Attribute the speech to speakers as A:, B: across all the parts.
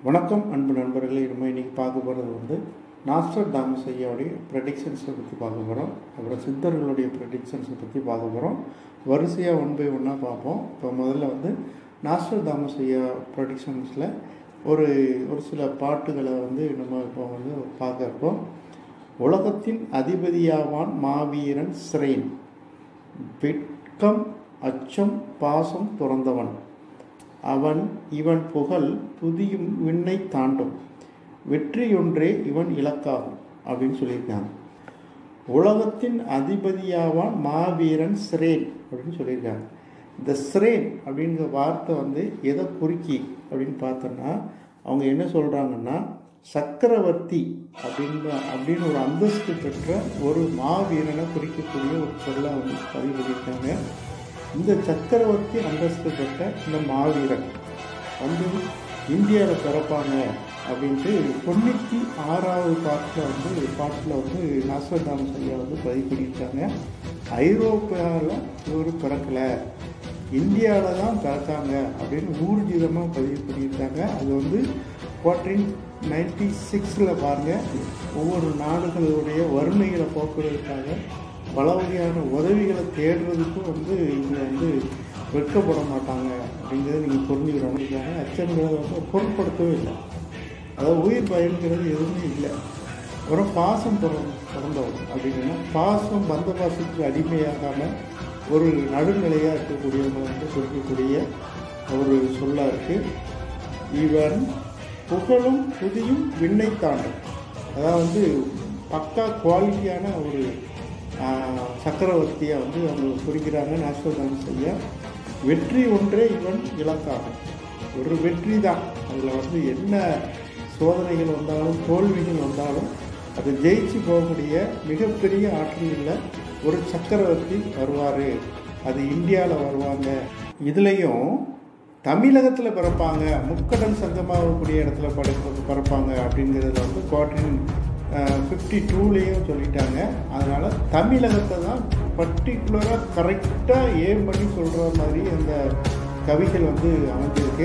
A: வணக்கம் அன்பு நண்பர்களே நம்ம இன்னைக்கு பார்க்க போகிறது வந்து நாஸ்டர் தாமஸ் ஐயாவுடைய ப்ரெடிக்ஷன்ஸை பற்றி பார்க்க போகிறோம் அப்புறம் சித்தர்களுடைய ப்ரெடிக்ஷன்ஸை பற்றி பார்க்க போகிறோம் வரிசையாக ஒன் பை ஒன்னாக பார்ப்போம் இப்போ முதல்ல வந்து நாஸ்டர் தாமஸ் ஐயா ப்ரெடிக்ஷன்ஸில் ஒரு ஒரு சில பாட்டுகளை வந்து நம்ம இப்போ வந்து பார்க்க இருக்கோம் உலகத்தின் அதிபதியாவான் மாவீரன் சிரேன் வெட்கம் அச்சம் பாசம் துறந்தவன் அவன் இவன் புகழ் புதியும் விண்ணை தாண்டும் வெற்றியொன்றே இவன் இலக்காகும் அப்படின்னு சொல்லியிருக்காங்க உலகத்தின் அதிபதியாவான் மாவீரன் சிரேன் அப்படின்னு சொல்லியிருக்காங்க இந்த சிரேன் அப்படிங்கிற வார்த்தை வந்து எதை குறிக்கி அப்படின்னு பார்த்தோன்னா அவங்க என்ன சொல்கிறாங்கன்னா சக்கரவர்த்தி அப்படின்ற அப்படின்னு ஒரு அந்தஸ்து பெற்ற ஒரு மாவீரனை குறிக்கக்கூடிய ஒரு சொல்லை வந்து பதிவு பண்ணியிருக்காங்க இந்த சக்கரவர்த்தி அந்தஸ்து பெற்ற இந்த மாவீரன் வந்து இந்தியாவில் பிறப்பாங்க அப்படின்ட்டு தொண்ணூற்றி ஆறாவது பாட்டில் வந்து பாட்டில் வந்து நாசர்தாமஸ் ஐயா வந்து பதிவு பண்ணியிருக்காங்க ஐரோப்பாவில் இவர் பிறக்கலை இந்தியாவில் தான் பிறக்காங்க அப்படின்னு ஊர்ஜிதமாக பதிவு பண்ணியிருக்காங்க அது வந்து ஃபோர்டீன் நைன்டி சிக்ஸில் பாருங்கள் ஒவ்வொரு நாடுகளுடைய வறுமைகளை போக்குவதற்காக பல வகையான உதவிகளை தேடுறதுக்கும் வந்து இங்கே வந்து வெட்கப்பட மாட்டாங்க அப்படிங்கிறத நீங்கள் புரிஞ்சுக்கிறோம் அச்சன்களை வந்து பொருட்படுத்தவே இல்லை அதாவது உயிர் பயன்கிறது எதுவுமே இல்லை ஒரு பாசம் பிறந்த பிறந்தவர் அப்படின்னா பாசம் பந்த பாசத்துக்கு அடிமையாகாமல் ஒரு நடுநிலையாக இருக்கக்கூடியவங்க வந்து குறிக்கக்கூடிய ஒரு சொல்லாக இருக்குது இவன் புகழும் புதியும் விண்ணை தாண்டும் அதாவது வந்து பக்கா குவாலிட்டியான ஒரு சக்கரவர்த்தியை வந்து அவங்க குறிக்கிறாங்க நேஷனல் டான்ஸ் ஐயா வெற்றி ஒன்றே இவன் இலக்காகும் ஒரு வெற்றி தான் அதில் வந்து என்ன சோதனைகள் வந்தாலும் தோல்விகள் வந்தாலும் அதை ஜெயிச்சு போகக்கூடிய மிகப்பெரிய ஆற்றலில் ஒரு சக்கரவர்த்தி வருவார் அது இந்தியாவில் வருவாங்க இதுலேயும் தமிழகத்தில் பிறப்பாங்க முக்கடல் சங்கமாகக்கூடிய இடத்துல படை பிறப்பாங்க அப்படிங்கிறதுல வந்து குவார்டின் ஃபிஃப்டி டூலேயும் சொல்லிட்டாங்க அதனால் தமிழகத்தை தான் பர்டிகுலராக கரெக்டாக ஏம் பண்ணி சொல்கிற மாதிரி அந்த கவிகள் வந்து அமைஞ்சிருக்கு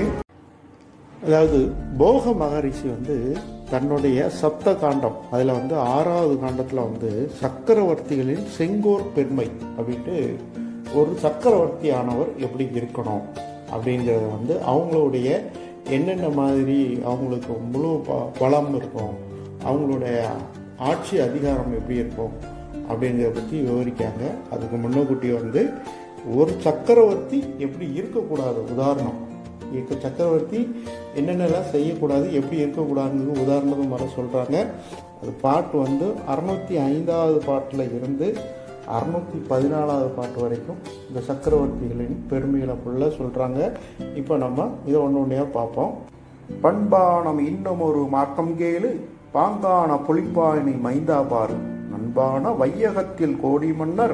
A: அதாவது போக மகரிஷி வந்து தன்னுடைய சப்த காண்டம் அதில் வந்து ஆறாவது காண்டத்தில் வந்து சக்கரவர்த்திகளின் செங்கோர் பெருமை அப்படின்ட்டு ஒரு சக்கரவர்த்தி ஆனவர் எப்படி இருக்கணும் அப்படிங்கிறத வந்து அவங்களுடைய என்னென்ன மாதிரி அவங்களுக்கு முழு பலம் இருக்கும் அவங்களுடைய ஆட்சி அதிகாரம் எப்படி இருக்கும் அப்படிங்கிறத பற்றி விவரிக்காங்க அதுக்கு முன்னக்கூட்டி வந்து ஒரு சக்கரவர்த்தி எப்படி இருக்கக்கூடாது உதாரணம் இருக்க சக்கரவர்த்தி என்னென்னலாம் செய்யக்கூடாது எப்படி இருக்கக்கூடாதுங்கிறது உதாரணம் வர சொல்கிறாங்க அது பாட்டு வந்து அறுநூத்தி ஐந்தாவது பாட்டில் இருந்து அறுநூத்தி பதினாலாவது பாட்டு வரைக்கும் இந்த சக்கரவர்த்திகளின் பெருமைகளை ஃபுல்லாக சொல்கிறாங்க இப்போ நம்ம இதை ஒன்று ஒன்றையாக பார்ப்போம் பண்பானம் இன்னும் ஒரு மார்க்கம் கேளு பாங்கான புலிப்பாயினி மைந்தா பாரு நண்பான வையகத்தில் கோடி மன்னர்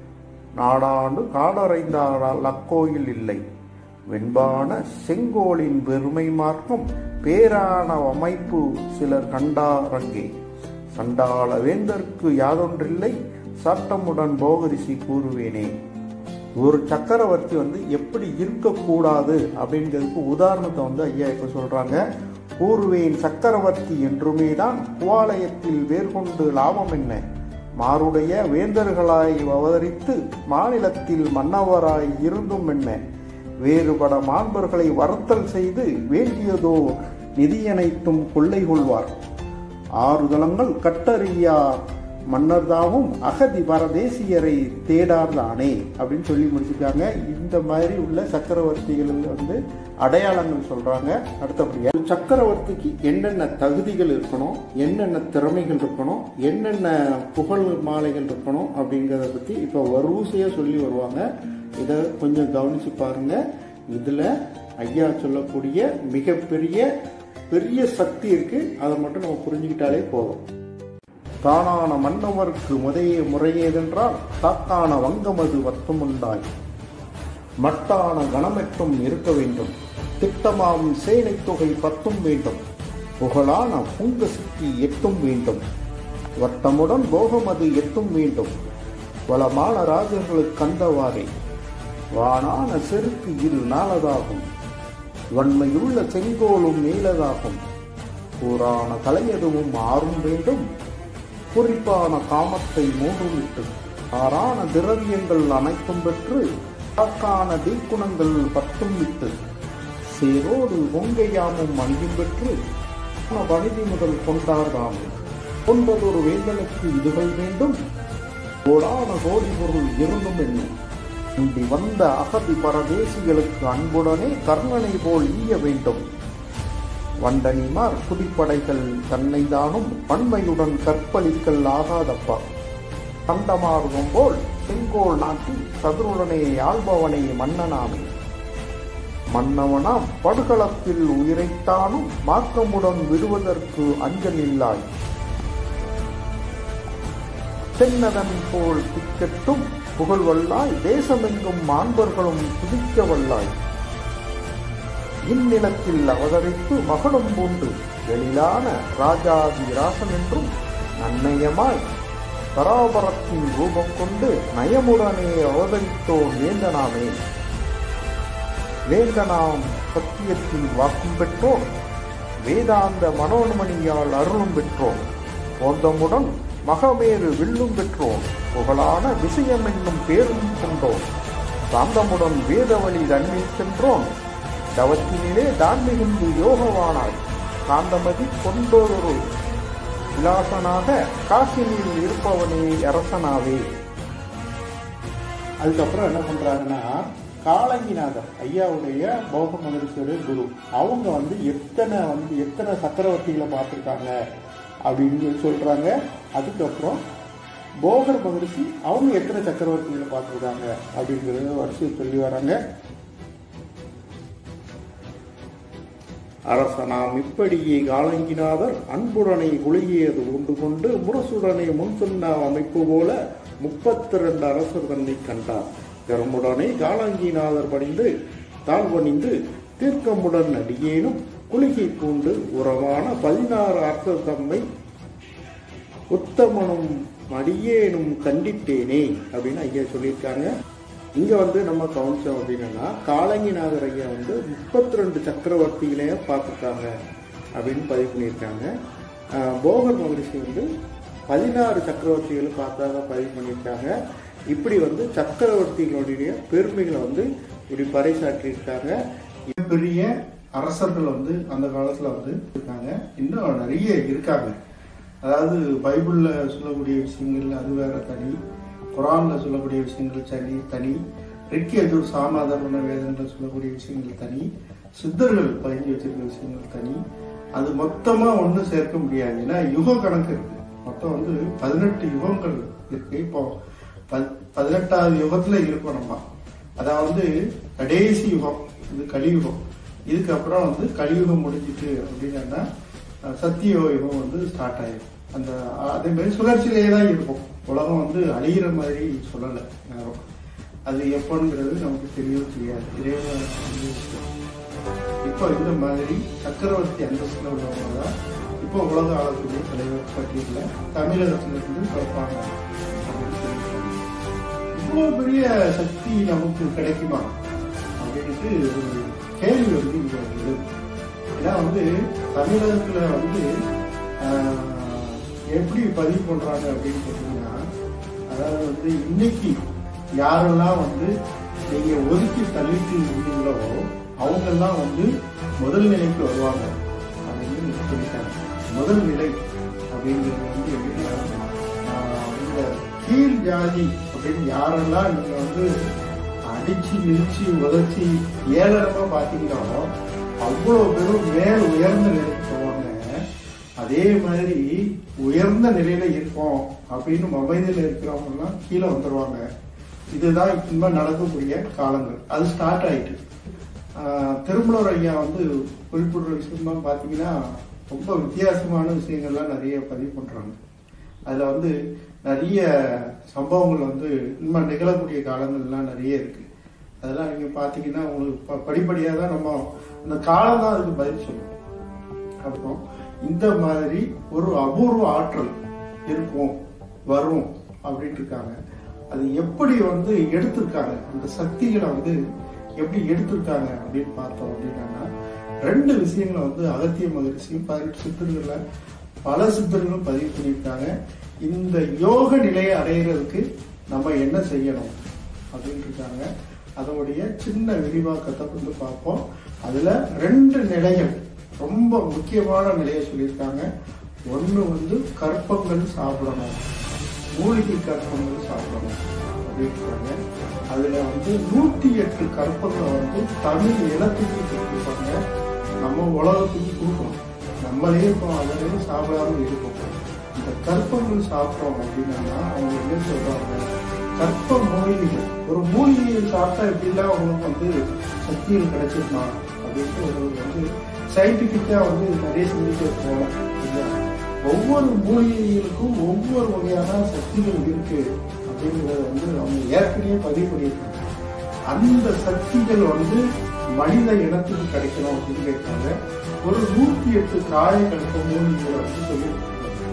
A: நாடாண்டு காடறைந்தாடால் அக்கோயில் இல்லை வெண்பான செங்கோலின் பெருமை மார்க்கம் பேரான அமைப்பு சிலர் கண்டாரங்கே சண்டாள வேந்தற்கு யாதொன்றில்லை சட்டமுடன் போகரிசி கூறுவேனே ஒரு சக்கரவர்த்தி வந்து எப்படி இருக்கக்கூடாது அப்படிங்கிறதுக்கு உதாரணத்தை வந்து ஐயா இப்போ சொல்றாங்க கூறுவேன் சக்கரவர்த்தி என்றுமே தான் குவாலயத்தில் வேர்கொண்டு லாபம் என்ன மாருடைய வேந்தர்களாய் அவதரித்து மாநிலத்தில் மன்னவராய் இருந்தும் என்ன வேறுபட மாண்பர்களை வருத்தல் செய்து வேண்டியதோ நிதியனைத்தும் கொள்ளை கொள்வார் ஆறுதலங்கள் கட்டறியா மன்னர்தாவும் அகதி பரதேசியரை தேடார்தானே அப்படின்னு சொல்லி முடிச்சிருக்காங்க இந்த மாதிரி உள்ள சக்கரவர்த்திகள் வந்து அடையாளங்கள் சொல்றாங்க அடுத்தபடியா சக்கரவர்த்திக்கு என்னென்ன தகுதிகள் இருக்கணும் என்னென்ன திறமைகள் இருக்கணும் என்னென்ன புகழ் மாலைகள் இருக்கணும் அப்படிங்கிறத பத்தி இப்போ வரிசையா சொல்லி வருவாங்க இதை கொஞ்சம் கவனிச்சு பாருங்க இதுல ஐயா சொல்லக்கூடிய மிகப்பெரிய பெரிய சக்தி இருக்கு அதை மட்டும் நம்ம புரிஞ்சுக்கிட்டாலே போதும் தானான மன்னவர்க்கு முதைய முறையேதென்றால் தாக்கான வங்கமது வத்தமுண்டாய் மட்டான கணமெட்டும் இருக்க வேண்டும் திட்டமாம் சேனை தொகை பத்தும் வேண்டும் புகழான புங்க சிக்கி எட்டும் வேண்டும் வட்டமுடன் போகமது எட்டும் வேண்டும் வளமான ராஜர்களுக்கு கந்தவாறே வானான செருக்கு இரு நாளதாகும்
B: வன்மையுள்ள செங்கோலும் நீலதாகும் கூறான கலையதுவும் ஆறும் வேண்டும் குறிப்பான காமத்தை மூன்றும் விட்டு ஆறான திரவியங்கள் அனைத்தும் பெற்று காக்கான தீக்குணங்கள் பத்தும் விட்டு சேரோடு பொங்கையாமும் அணியும் பெற்று வனிதி முதல் கொண்டார் தாமே கொண்டதொரு வேந்தனுக்கு இதுகள் வேண்டும் கோடான கோடி பொருள் இருந்தும் என்னும் இன்றி வந்த அகதி பரதேசிகளுக்கு அன்புடனே கர்ணனை போல் ஈய வேண்டும் வண்டனிமார் குடிப்படைகள் தன்னை தானும் பன்மையுடன் கற்பழிக்கல் ஆகாதப்பா கண்டமார்வம் போல் செங்கோல் நாட்டி சதுருடனே ஆள்பவனே மன்னனாமே மன்னவனாம் படுகளத்தில் உயிரைத்தானும் மார்க்கமுடன் விடுவதற்கு அஞ்சல் இல்லாய் தென்னதன் போல் திக்கட்டும் புகழ்வல்லாய் தேசமெங்கும் மாண்பர்களும் துதிக்க வல்லாய் இந்நிலத்தில் அவதரித்து மகளும் பூண்டு எழிலான ராஜாதி ராசன் என்றும் நன்னயமாய் பராபரத்தின் ரூபம் கொண்டு நயமுடனே அவதரித்தோன் வேந்தனாமே வேந்தனாம் சத்தியத்தில் வாக்கும் பெற்றோம் வேதாந்த மனோன்மணியால் அருளும் பெற்றோம் போந்தமுடன் மகமேறு வில்லும் பெற்றோம் புகழான விஷயம் என்னும் பேரும் கொண்டோம் சாந்தமுடன் வேதவழி தன்னில் சென்றோம் தவத்தினிலே தான் மிகுந்து யோகவானாய் காந்தமதி கொண்டொரு விலாசனாக காசினில் இருப்பவனே அரசனாவே
A: அதுக்கப்புறம் என்ன பண்றாங்கன்னா காலங்கிநாதர் ஐயாவுடைய பௌத்த மகரிஷியுடைய குரு அவங்க வந்து எத்தனை வந்து எத்தனை சக்கரவர்த்திகளை பார்த்துருக்காங்க அப்படின்னு சொல்லி சொல்றாங்க அதுக்கப்புறம் போகர் மகரிஷி அவங்க எத்தனை சக்கரவர்த்திகளை பார்த்துருக்காங்க அப்படிங்கிறத வரிசையை சொல்லி வராங்க அரசனாம் இப்படியே காலங்கிநாதர் அன்புடனை குலுகியது உண்டு கொண்டு முரசுடனே முன் சொன்ன அமைப்பு போல முப்பத்தி ரெண்டு அரசர் தன்னை கண்டார் பெருமுடனே காலங்கிநாதர் பணிந்து தாழ்வணிந்து தீர்க்கமுடன் அடியேனும் குலுகி பூண்டு உறவான பதினாறு அரசர் தம்மை உத்தமனும் அடியேனும் கண்டித்தேனே அப்படின்னு ஐயா சொல்லியிருக்காங்க இங்க வந்து நம்ம கவனிச்சோம் அப்படின்னா காலங்கிநாதர் ஐயா வந்து முப்பத்தி ரெண்டு சக்கரவர்த்திகளையே பார்த்துருக்காங்க அப்படின்னு பதிவு பண்ணியிருக்காங்க ஆஹ் போகர் மகரிஷி வந்து பதினாறு சக்கரவர்த்திகளை பார்த்ததாக பதிவு பண்ணியிருக்காங்க இப்படி வந்து சக்கரவர்த்திகளுடைய பெருமைகளை வந்து இப்படி பறைசாற்றியிருக்காங்க பெரிய அரசர்கள் வந்து அந்த காலத்துல வந்து இருக்காங்க இன்னும் நிறைய இருக்காங்க அதாவது பைபிள்ல சொல்லக்கூடிய விஷயங்கள் அது வேற தனி குரான்ல சொல்லக்கூடிய விஷயங்கள் தனி தனி ரிக்கியஜூர் சாமாதர்ம வேதங்கள் சொல்லக்கூடிய விஷயங்கள் தனி சித்தர்கள் பதிஞ்சு வச்சிருக்க விஷயங்கள் தனி அது மொத்தமா ஒண்ணு சேர்க்க முடியாது ஏன்னா யுக கணக்கு இருக்கு மொத்தம் வந்து பதினெட்டு யுகங்கள் இருக்கு இப்போ பத்- பதினெட்டாவது யுகத்துல இருக்கோம் நம்ம அதாவது கடைசி யுகம் இது கலியுகம் இதுக்கப்புறம் வந்து கலியுகம் முடிஞ்சிட்டு அப்படின்னா அஹ், சத்திய யுகம் வந்து ஸ்டார்ட் ஆயிடும் அந்த அஹ், அதே மாதிரி சுழற்சியிலேயே தான் இருக்கும் உலகம் வந்து அழியிற மாதிரி சொல்லலை யாரும் அது எப்போங்கிறது நமக்கு தெரியவும் தெரியாது இறைவன் வந்து இப்போ இந்த மாதிரி சக்கரவர்த்தி அந்தஸ்துல உள்ளவங்க தான் இப்போ உலக ஆளக்கூடிய தலைவர் பட்டியலில் தமிழகத்திலிருந்து பிறப்பாங்க அப்படின்னு சொல்லியிருக்காங்க. இவ்வளவு பெரிய சக்தி நமக்கு கிடைக்குமா அப்படின்ட்டு ஒரு கேள்வி வந்து இங்க வருது ஏன்னா வந்து தமிழகத்துல வந்து ஆஹ், எப்படி பதிவு பண்றாங்க அப்படின்னு பார்த்தீங்கன்னா அதாவது வந்து இன்னைக்கு யாரெல்லாம் வந்து நீங்க ஒதுக்கி தள்ளிட்டு இருந்தீங்களோ அவங்கெல்லாம் வந்து முதல் நிலைக்கு வருவாங்க அப்படின்னு சொல்லிட்டாங்க முதல் நிலை அப்படிங்கிறது வந்து எப்படின்னா ஆஹ், இந்த கீழ் ஜாதி அப்படின்னு யாரெல்லாம் நீங்க வந்து அடிச்சு மிதிச்சு உதச்சி ஏளனமா பாத்தீங்களோ அவ்வளவு பேரும் மேல் உயர்ந்த நிலைக்கு போவாங்க அதே மாதிரி உயர்ந்த நிலையில இருக்கோம் அப்படின்னு மொபைலில் இருக்கிறவங்க எல்லாம் கீழே வந்துருவாங்க இதுதான் இனிமே நடக்கக்கூடிய காலங்கள் அது ஸ்டார்ட் ஆயிட்டு ஆஹ் திருமலர் ஐயா வந்து குறிப்பிடுற விஷயமா பாத்தீங்கன்னா ரொம்ப வித்தியாசமான விஷயங்கள்லாம் நிறைய பதிவு பண்றாங்க அதுல வந்து நிறைய சம்பவங்கள் வந்து இன்னும் நிகழக்கூடிய காலங்கள்லாம் நிறைய இருக்கு அதெல்லாம் நீங்க பாத்தீங்கன்னா உங்களுக்கு ப- படிப்படியா தான் நம்ம அந்த காலம் தான் அதுக்கு பதில் சொல்லும் அப்புறம் இந்த மாதிரி ஒரு அபூர்வ ஆற்றல் இருக்கும் வரும் அப்படின்ட்டு இருக்காங்க அது எப்படி வந்து எடுத்திருக்காங்க அந்த சக்திகளை வந்து எப்படி எடுத்திருக்காங்க அப்படின்னு பார்த்தோம் அப்படின்னா ரெண்டு விஷயங்களை வந்து அகத்திய மகரிஷியும் பதினெட்டு சித்தர்கள்ல பல சித்தர்களும் பதிவு பண்ணியிருக்காங்க இந்த யோக நிலையை அடையிறதுக்கு நம்ம என்ன செய்யணும் அப்படின்னு இருக்காங்க அதோடைய சின்ன விரிவாக்கத்தை வந்து பார்ப்போம் அதுல ரெண்டு நிலைகள் ரொம்ப முக்கியமான நிலையை சொல்லியிருக்காங்க ஒண்ணு வந்து கற்பங்கள் சாப்பிடணும் மூலிகை கற்பங்கள் சாப்பிடணும் அப்படின்றாங்க அதுல வந்து நூத்தி எட்டு கற்பங்களை வந்து தமிழ் இனத்துக்கு கொடுத்துருப்பாங்க நம்ம உலகத்துக்கு கொடுக்கணும் நம்மளே இப்போ அதிலே சாப்பிடாம இருக்கோம் இந்த கற்பங்கள் சாப்பிட்டோம் அப்படின்னா அவங்க என்ன சொல்றாங்க கற்ப மூலிகைகள் ஒரு மூலிகையை சாப்பிட்டா எப்படிலாம் அவங்களுக்கு வந்து சக்திகள் கிடைச்சிருமா அப்படின்ட்டு ஒரு வந்து சயின்டிபிக்கா வந்து நிறைய சிந்திக்க போகலாம் இல்லையா ஒவ்வொரு மூலிகைகளுக்கும் ஒவ்வொரு வகையான சக்திகள் இருக்கு அப்படிங்கிறத வந்து அவங்க ஏற்கனவே பதிவு பண்ணியிருக்காங்க அந்த சக்திகள் வந்து மனித இனத்துக்கு கிடைக்கணும் அப்படின்னு கேட்டாங்க ஒரு நூத்தி எட்டு காய கணக்கு மூலிகைகளை வந்து சொல்லியிருக்காங்க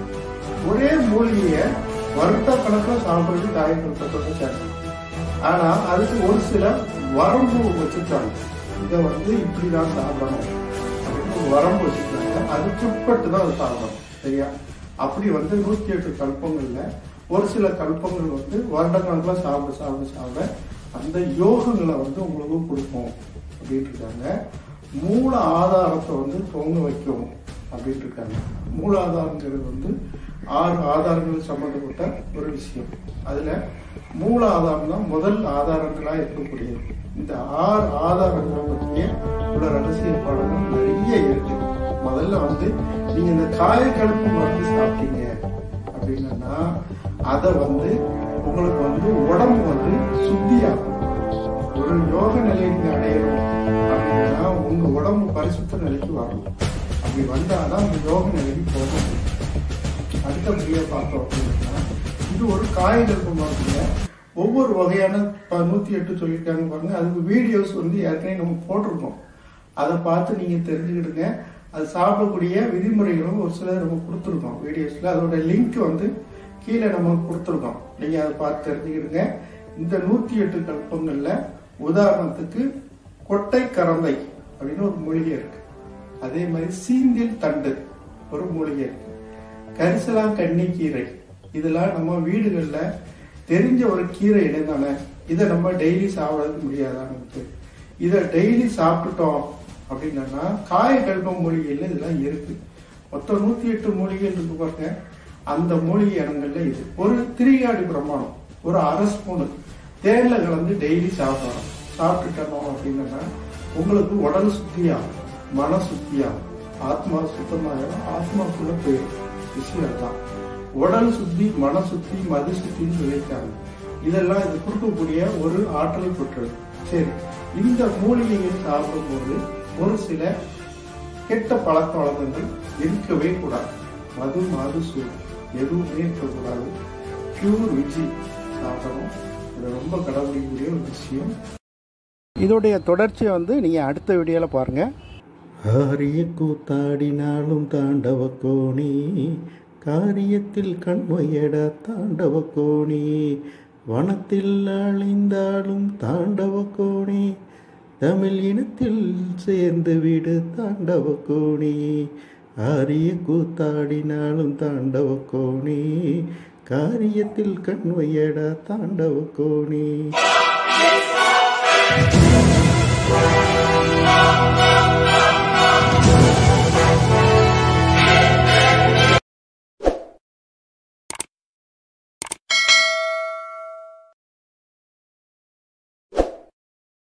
A: ஒரே மூலிகையை வருட கணக்கில் சாப்பிடுறது காய கணக்கத்தோட சேர்க்கணும் ஆனா அதுக்கு ஒரு சில வரம்பு வச்சிருக்காங்க இதை வந்து இப்படிதான் சாப்பிடணும் அப்படின்னு ஒரு வரம்பு வச்சிருக்காங்க அதுக்கு உட்பட்டு தான் அது சாப்பிடணும் சரியா அப்படி வந்து நூத்தி எட்டு கல்பங்கள்ல ஒரு சில கல்பங்கள் வந்து வருடக்கணக்கில் சாப்பிட சாப்பிட சாப்பிட அந்த யோகங்களை வந்து உங்களுக்கு கொடுக்கும் அப்படின்ட்டு இருக்காங்க மூல ஆதாரத்தை வந்து தோங்க வைக்கும் அப்படின்ட்டு இருக்காங்க மூல ஆதாரங்கிறது வந்து ஆறு ஆதாரங்கள் சம்பந்தப்பட்ட ஒரு விஷயம் அதுல மூல ஆதாரம் தான் முதல் ஆதாரங்களா இருக்கக்கூடியது இந்த ஆறு ஆதாரங்களை பற்றிய உள்ள ரகசிய பாடங்கள் நிறைய இருக்கு முதல்ல வந்து நீங்க இந்த காயக்கடுப்பு மருந்து சாப்பிட்டீங்க அப்படின்னா அதை வந்து உங்களுக்கு வந்து உடம்பு வந்து சுத்தியாகும் ஒரு யோக நிலையை நீங்க அடையணும் அப்படின்னா உங்க உடம்பு பரிசுத்த நிலைக்கு வரணும் அப்படி வந்தாதான் அந்த யோக நிலைக்கு போக முடியும் அடுத்தபடியா பார்த்தோம் அப்படின்னா இது ஒரு காயகல்ப மருந்துல ஒவ்வொரு வகையான ப- நூத்தி எட்டு சொல்லியிருக்காங்க பாருங்க அதுக்கு வீடியோஸ் வந்து ஏற்கனவே நம்ம போட்டிருக்கோம் அதை பார்த்து நீங்க தெரிஞ்சுக்கிடுங்க அது சாப்பிடக்கூடிய விதிமுறைகளும் ஒரு சிலர் நம்ம கொடுத்துருக்கோம் வீடியோஸ்ல அதோட லிங்க் வந்து கீழே நம்ம கொடுத்துருக்கோம் நீங்க அதை பார்த்து தெரிஞ்சுக்கிடுங்க இந்த நூத்தி எட்டு கல்பங்கள்ல உதாரணத்துக்கு கொட்டை கரந்தை அப்படின்னு ஒரு மூலிகை இருக்கு அதே மாதிரி சீந்தில் தண்டு ஒரு மூலிகை இருக்கு கரிசலா கன்னி கீரை இதெல்லாம் நம்ம வீடுகள்ல தெரிஞ்ச ஒரு கீரை இடம் தானே இதை நம்ம டெய்லி சாப்பிட முடியாதா நமக்கு இதை டெய்லி சாப்பிட்டுட்டோம் அப்படின்னா காய கல்ப மூலிகையில் இதெல்லாம் இருக்கு மொத்தம் நூத்தி எட்டு மூலிகைகள் இருக்கு பாருங்க அந்த மூலிகை இடங்கள்ல இது ஒரு திரிகாடி பிரமாணம் ஒரு அரை ஸ்பூனு தேன்ல கலந்து டெய்லி சாப்பிடணும் சாப்பிட்டுட்டோம் அப்படின்னா உங்களுக்கு உடல் சுத்தியாகும் மன சுத்தியாகும் ஆத்மா சுத்தமாயிடும் ஆத்மாக்குள்ள போயிடும் விஷயம் தான் உடல் சுத்தி மன சுத்தி மது சுத்தின்னு சொல்லியிருக்காங்க இதெல்லாம் இது கொடுக்கக்கூடிய ஒரு ஆற்றல் பெற்றது சரி இந்த மூலிகைகள் சாப்பிடும்போது ஒரு சில கெட்ட பழக்க வழக்கங்கள் இருக்கவே கூடாது மது மது சூடு எதுவுமே இருக்கக்கூடாது பியூர் விஜி சாப்பிடணும் இது ரொம்ப கடைபிடிக்கக்கூடிய ஒரு விஷயம்
B: இதோடைய தொடர்ச்சியை வந்து நீங்கள் அடுத்த வீடியோவில் பாருங்கள்
A: ஆரிய கூத்தாடினாலும் தாண்டவ கோணி காரியத்தில் கண்மையட தாண்டவ கோணி வனத்தில் அழிந்தாலும் தாண்டவ கோணி தமிழ் இனத்தில் சேர்ந்து விடு தாண்டவ கோணி ஆரிய கூத்தாடினாலும் தாண்டவ கோணி காரியத்தில் கண்வையடா தாண்டவ கோணி